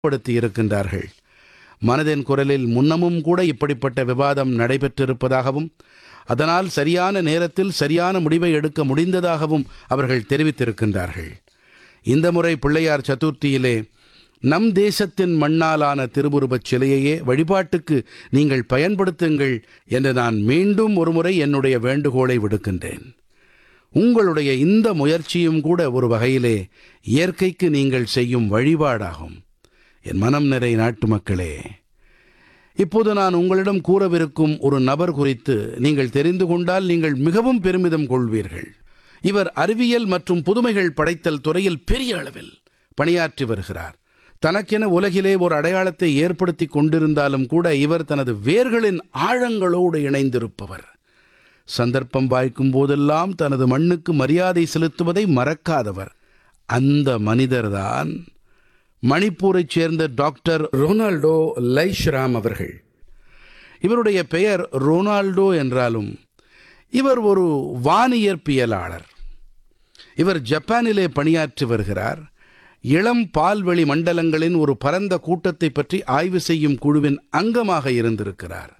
படுத்தி இருக்கின்றார்கள் மனதின் குரலில் முன்னமும் கூட இப்படிப்பட்ட விவாதம் நடைபெற்றிருப்பதாகவும் அதனால் சரியான நேரத்தில் சரியான முடிவை எடுக்க முடிந்ததாகவும் அவர்கள் தெரிவித்திருக்கின்றார்கள் இந்த முறை பிள்ளையார் சதுர்த்தியிலே நம் தேசத்தின் மண்ணாலான திருவுருவச் சிலையையே வழிபாட்டுக்கு நீங்கள் பயன்படுத்துங்கள் என்று நான் மீண்டும் ஒருமுறை என்னுடைய வேண்டுகோளை விடுக்கின்றேன் உங்களுடைய இந்த முயற்சியும் கூட ஒரு வகையிலே இயற்கைக்கு நீங்கள் செய்யும் வழிபாடாகும் என் மனம் நிறை நாட்டு மக்களே இப்போது நான் உங்களிடம் கூறவிருக்கும் ஒரு நபர் குறித்து நீங்கள் தெரிந்து கொண்டால் நீங்கள் மிகவும் பெருமிதம் கொள்வீர்கள் இவர் அறிவியல் மற்றும் புதுமைகள் படைத்தல் துறையில் பெரிய அளவில் பணியாற்றி வருகிறார் தனக்கென உலகிலே ஒரு அடையாளத்தை ஏற்படுத்தி கொண்டிருந்தாலும் கூட இவர் தனது வேர்களின் ஆழங்களோடு இணைந்திருப்பவர் சந்தர்ப்பம் வாய்க்கும் போதெல்லாம் தனது மண்ணுக்கு மரியாதை செலுத்துவதை மறக்காதவர் அந்த மனிதர்தான் மணிப்பூரைச் சேர்ந்த டாக்டர் ரொனால்டோ லைஷ்ராம் அவர்கள் இவருடைய பெயர் ரொனால்டோ என்றாலும் இவர் ஒரு வானியற்பியலாளர் இவர் ஜப்பானிலே பணியாற்றி வருகிறார் இளம் பால்வெளி மண்டலங்களின் ஒரு பரந்த கூட்டத்தை பற்றி ஆய்வு செய்யும் குழுவின் அங்கமாக இருந்திருக்கிறார்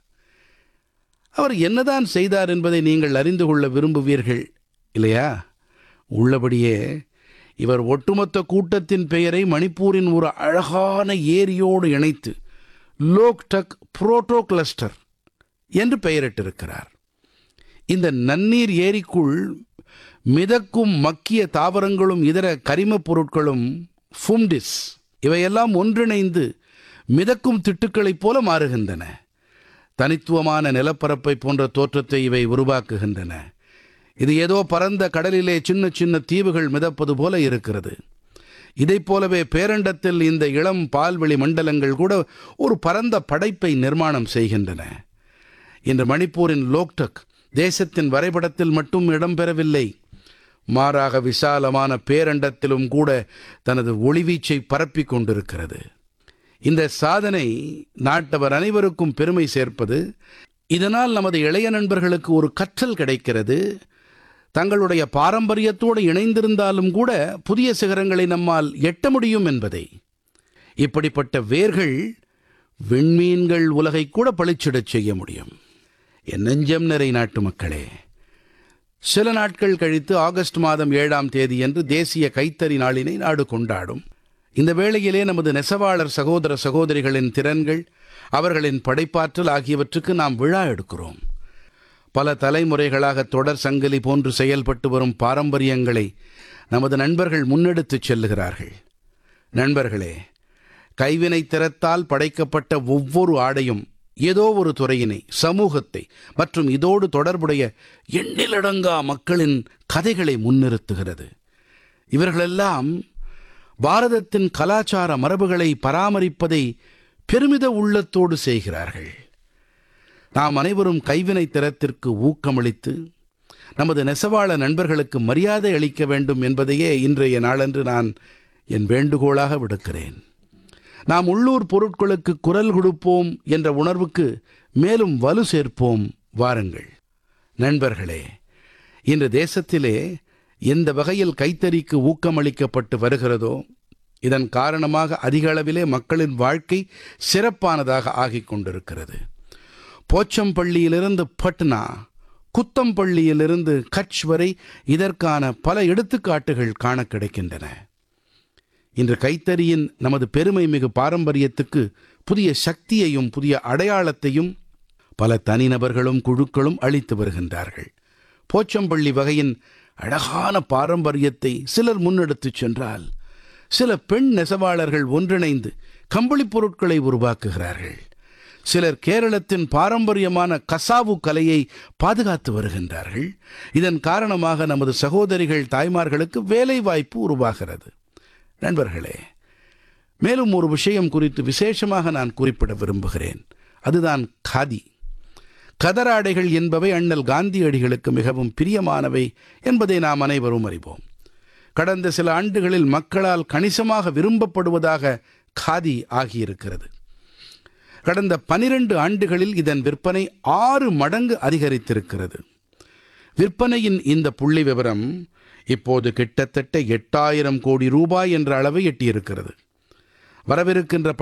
அவர் என்னதான் செய்தார் என்பதை நீங்கள் அறிந்து கொள்ள விரும்புவீர்கள் இல்லையா உள்ளபடியே இவர் ஒட்டுமொத்த கூட்டத்தின் பெயரை மணிப்பூரின் ஒரு அழகான ஏரியோடு இணைத்து லோக்டக் புரோட்டோ கிளஸ்டர் என்று பெயரிட்டிருக்கிறார் இந்த நன்னீர் ஏரிக்குள் மிதக்கும் மக்கிய தாவரங்களும் இதர கரிமப் பொருட்களும் ஃபும்டிஸ் இவையெல்லாம் ஒன்றிணைந்து மிதக்கும் திட்டுக்களைப் போல மாறுகின்றன தனித்துவமான நிலப்பரப்பை போன்ற தோற்றத்தை இவை உருவாக்குகின்றன இது ஏதோ பரந்த கடலிலே சின்ன சின்ன தீவுகள் மிதப்பது போல இருக்கிறது இதைப் போலவே பேரண்டத்தில் இந்த இளம் பால்வெளி மண்டலங்கள் கூட ஒரு பரந்த படைப்பை நிர்மாணம் செய்கின்றன இன்று மணிப்பூரின் லோக்டக் தேசத்தின் வரைபடத்தில் மட்டும் இடம்பெறவில்லை மாறாக விசாலமான பேரண்டத்திலும் கூட தனது ஒளிவீச்சை பரப்பிக் கொண்டிருக்கிறது இந்த சாதனை நாட்டவர் அனைவருக்கும் பெருமை சேர்ப்பது இதனால் நமது இளைய நண்பர்களுக்கு ஒரு கற்றல் கிடைக்கிறது தங்களுடைய பாரம்பரியத்தோடு இணைந்திருந்தாலும் கூட புதிய சிகரங்களை நம்மால் எட்ட முடியும் என்பதை இப்படிப்பட்ட வேர்கள் விண்மீன்கள் உலகை கூட பளிச்சிடச் செய்ய முடியும் என் நெஞ்சம் நிறை நாட்டு மக்களே சில நாட்கள் கழித்து ஆகஸ்ட் மாதம் ஏழாம் தேதியன்று தேசிய கைத்தறி நாளினை நாடு கொண்டாடும் இந்த வேளையிலே நமது நெசவாளர் சகோதர சகோதரிகளின் திறன்கள் அவர்களின் படைப்பாற்றல் ஆகியவற்றுக்கு நாம் விழா எடுக்கிறோம் பல தலைமுறைகளாக தொடர் சங்கிலி போன்று செயல்பட்டு வரும் பாரம்பரியங்களை நமது நண்பர்கள் முன்னெடுத்துச் செல்லுகிறார்கள் நண்பர்களே கைவினை திறத்தால் படைக்கப்பட்ட ஒவ்வொரு ஆடையும் ஏதோ ஒரு துறையினை சமூகத்தை மற்றும் இதோடு தொடர்புடைய எண்ணிலடங்கா மக்களின் கதைகளை முன்னிறுத்துகிறது இவர்களெல்லாம் பாரதத்தின் கலாச்சார மரபுகளை பராமரிப்பதை பெருமித உள்ளத்தோடு செய்கிறார்கள் நாம் அனைவரும் கைவினை திறத்திற்கு ஊக்கமளித்து நமது நெசவாள நண்பர்களுக்கு மரியாதை அளிக்க வேண்டும் என்பதையே இன்றைய நாளன்று நான் என் வேண்டுகோளாக விடுக்கிறேன் நாம் உள்ளூர் பொருட்களுக்கு குரல் கொடுப்போம் என்ற உணர்வுக்கு மேலும் வலு சேர்ப்போம் வாருங்கள் நண்பர்களே இன்று தேசத்திலே எந்த வகையில் கைத்தறிக்கு ஊக்கமளிக்கப்பட்டு வருகிறதோ இதன் காரணமாக அதிக அளவிலே மக்களின் வாழ்க்கை சிறப்பானதாக ஆகிக் கொண்டிருக்கிறது போச்சம்பள்ளியிலிருந்து பட்னா குத்தம்பள்ளியிலிருந்து கட்ச் வரை இதற்கான பல எடுத்துக்காட்டுகள் காண கிடைக்கின்றன இன்று கைத்தறியின் நமது பெருமை மிகு பாரம்பரியத்துக்கு புதிய சக்தியையும் புதிய அடையாளத்தையும் பல தனிநபர்களும் குழுக்களும் அளித்து வருகின்றார்கள் போச்சம்பள்ளி வகையின் அழகான பாரம்பரியத்தை சிலர் முன்னெடுத்துச் சென்றால் சில பெண் நெசவாளர்கள் ஒன்றிணைந்து கம்பளிப் பொருட்களை உருவாக்குகிறார்கள் சிலர் கேரளத்தின் பாரம்பரியமான கசாவு கலையை பாதுகாத்து வருகின்றார்கள் இதன் காரணமாக நமது சகோதரிகள் தாய்மார்களுக்கு வேலை வாய்ப்பு உருவாகிறது நண்பர்களே மேலும் ஒரு விஷயம் குறித்து விசேஷமாக நான் குறிப்பிட விரும்புகிறேன் அதுதான் காதி கதராடைகள் என்பவை அண்ணல் காந்தியடிகளுக்கு மிகவும் பிரியமானவை என்பதை நாம் அனைவரும் அறிவோம் கடந்த சில ஆண்டுகளில் மக்களால் கணிசமாக விரும்பப்படுவதாக காதி ஆகியிருக்கிறது கடந்த பனிரெண்டு ஆண்டுகளில் இதன் விற்பனை ஆறு மடங்கு அதிகரித்திருக்கிறது விற்பனையின் இந்த புள்ளி விவரம் இப்போது கிட்டத்தட்ட எட்டாயிரம் கோடி ரூபாய் என்ற அளவை எட்டியிருக்கிறது வரவிருக்கின்ற